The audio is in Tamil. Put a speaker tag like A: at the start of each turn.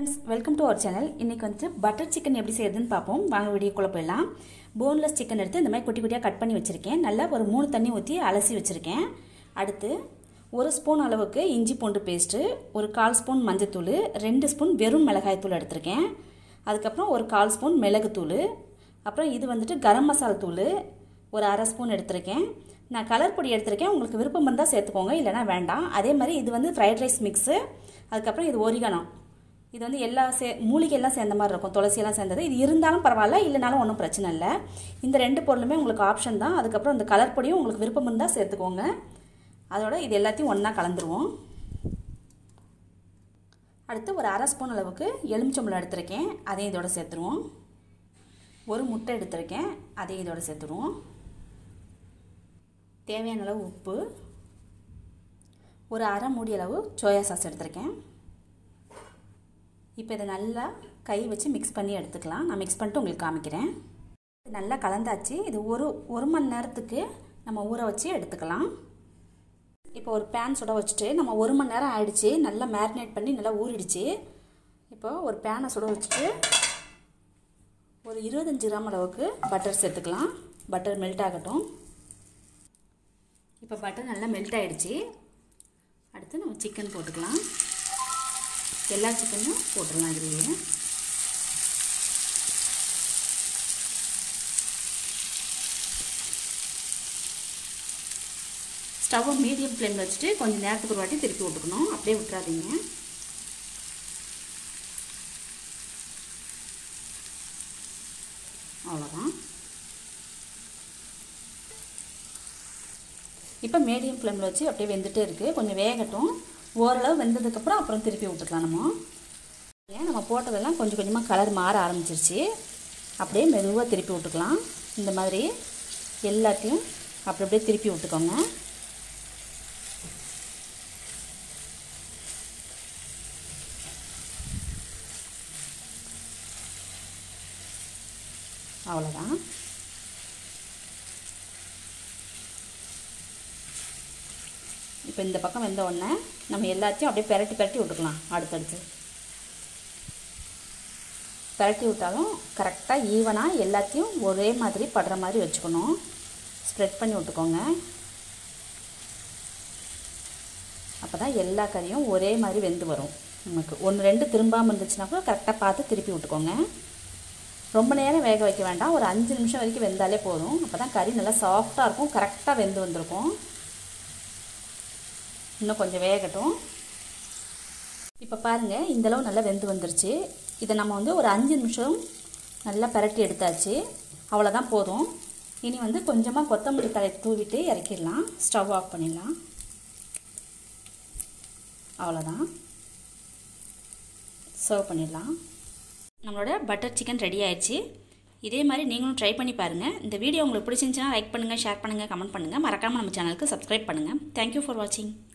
A: friends welcome to our channel இன்றைக்கி வந்துட்டு பட்டர் சிக்கன் எப்படி செய்யறதுன்னு பார்ப்போம் வாங்க வீடியோக்குள்ளே போயிடலாம் போன்லெஸ் சிக்கன் எடுத்து இந்த மாதிரி குட்டி குட்டியாக கட் பண்ணி வச்சுருக்கேன் நல்லா ஒரு மூணு தண்ணி ஊற்றி அலசி வச்சுருக்கேன் அடுத்து ஒரு ஸ்பூன் அளவுக்கு இஞ்சி பூண்டு பேஸ்ட்டு ஒரு கால் ஸ்பூன் மஞ்சத்தூள் ரெண்டு ஸ்பூன் வெறும் மிளகாய்த்தூள் எடுத்திருக்கேன் அதுக்கப்புறம் ஒரு கால் ஸ்பூன் மிளகுத்தூள் அப்புறம் இது வந்துட்டு கரம் மசாலா தூள் ஒரு அரை ஸ்பூன் எடுத்திருக்கேன் நான் கலர் பொடி எடுத்திருக்கேன் உங்களுக்கு விருப்பம் இருந்தால் சேர்த்துக்கோங்க இல்லைனா வேண்டாம் அதே மாதிரி இது வந்து ஃப்ரைட் ரைஸ் மிக்ஸு அதுக்கப்புறம் இது ஒரிகனம் இது வந்து எல்லா சே மூலிகையெல்லாம் சேர்ந்த மாதிரி இருக்கும் துளசியெல்லாம் சேர்ந்தது இது இருந்தாலும் பரவாயில்ல இல்லைனாலும் ஒன்றும் பிரச்சனை இல்லை இந்த ரெண்டு பொருளுமே உங்களுக்கு ஆப்ஷன் தான் அதுக்கப்புறம் இந்த கலர் பொடியும் உங்களுக்கு விருப்பம் இருந்தால் சேர்த்துக்கோங்க அதோட இது எல்லாத்தையும் ஒன்றா கலந்துருவோம் அடுத்து ஒரு அரை ஸ்பூன் அளவுக்கு எலுமிச்சம்பழம் எடுத்திருக்கேன் அதையும் இதோட சேர்த்துருவோம் ஒரு முட்டை எடுத்திருக்கேன் அதையும் இதோட சேர்த்துருவோம் தேவையான அளவு உப்பு ஒரு அரை மூடி அளவு சோயா சாஸ் எடுத்திருக்கேன் இப்போ இதை நல்லா கை வச்சு மிக்ஸ் பண்ணி எடுத்துக்கலாம் நான் மிக்ஸ் பண்ணிட்டு உங்களுக்கு காமிக்கிறேன் நல்லா கலந்தாச்சு இது ஒரு ஒரு மணி நேரத்துக்கு நம்ம ஊற வச்சு எடுத்துக்கலாம் இப்போ ஒரு பேன் சுட வச்சுட்டு நம்ம ஒரு மணி நேரம் ஆயிடுச்சு நல்லா மேரினேட் பண்ணி நல்லா ஊறிடுச்சு இப்போ ஒரு பேனை சுட வச்சுட்டு ஒரு இருபத்தஞ்சி கிராம் அளவுக்கு பட்டர் சேர்த்துக்கலாம் பட்டர் மெல்ட் ஆகட்டும் இப்போ பட்டர் நல்லா மெல்ட் ஆகிடுச்சு அடுத்து நம்ம சிக்கன் போட்டுக்கலாம் எல்லா சிக்கனும் போட்டுடலாம் இதுலேயே ஸ்டவ்வை மீடியம் ஃப்ளேமில் வச்சுட்டு கொஞ்சம் நேரத்துக்கு ஒரு வாட்டி திருப்பி விட்டுக்கணும் அப்படியே விட்டுறாதீங்க அவ்வளோதான் இப்போ மீடியம் ஃப்ளேமில் வச்சு அப்படியே வெந்துட்டே இருக்குது கொஞ்சம் வேகட்டும் ஓரளவு வெந்ததுக்கப்புறம் அப்புறம் திருப்பி விட்டுக்கலாம் நம்ம ஏன் நம்ம போட்டதெல்லாம் கொஞ்சம் கொஞ்சமாக கலர் மாற ஆரம்பிச்சிருச்சு அப்படியே மெதுவாக திருப்பி விட்டுக்கலாம் இந்த மாதிரி எல்லாத்தையும் அப்படி அப்படியே திருப்பி விட்டுக்கோங்க அவ்வளோதான் இப்போ இந்த பக்கம் வெந்த உடனே நம்ம எல்லாத்தையும் அப்படியே பெரட்டி பெரட்டி விட்டுக்கலாம் அடுத்தடுத்து பெரட்டி விட்டாலும் கரெக்டாக ஈவனாக எல்லாத்தையும் ஒரே மாதிரி படுற மாதிரி வச்சுக்கணும் ஸ்ப்ரெட் பண்ணி விட்டுக்கோங்க அப்போ தான் எல்லா கறியும் ஒரே மாதிரி வெந்து வரும் நமக்கு ஒன்று ரெண்டு திரும்பாமல் இருந்துச்சுன்னா கூட கரெக்டாக பார்த்து திருப்பி விட்டுக்கோங்க ரொம்ப நேரம் வேக வைக்க வேண்டாம் ஒரு அஞ்சு நிமிஷம் வரைக்கும் வெந்தாலே போதும் அப்போ தான் கறி நல்லா சாஃப்டாக இருக்கும் கரெக்டாக வெந்து வந்திருக்கும் இன்னும் கொஞ்சம் வேகட்டும் இப்போ பாருங்கள் இந்தளவு நல்லா வெந்து வந்துருச்சு இதை நம்ம வந்து ஒரு அஞ்சு நிமிஷம் நல்லா பரட்டி எடுத்தாச்சு அவ்வளோதான் போதும் இனி வந்து கொஞ்சமாக கொத்தமல்லி தலை தூவிட்டு இறக்கிடலாம் ஸ்டவ் ஆஃப் பண்ணிடலாம் அவ்வளோதான் சர்வ் பண்ணிடலாம் நம்மளோட பட்டர் சிக்கன் ரெடி ஆயிடுச்சு இதே மாதிரி நீங்களும் ட்ரை பண்ணி பாருங்கள் இந்த வீடியோ உங்களுக்கு பிடிச்சிருந்துச்சுன்னா லைக் பண்ணுங்கள் ஷேர் பண்ணுங்கள் கமெண்ட் பண்ணுங்கள் மறக்காமல் நம்ம சேனலுக்கு சப்ஸ்கிரைப் பண்ணுங்கள் தேங்க்யூ ஃபார் வாட்சிங்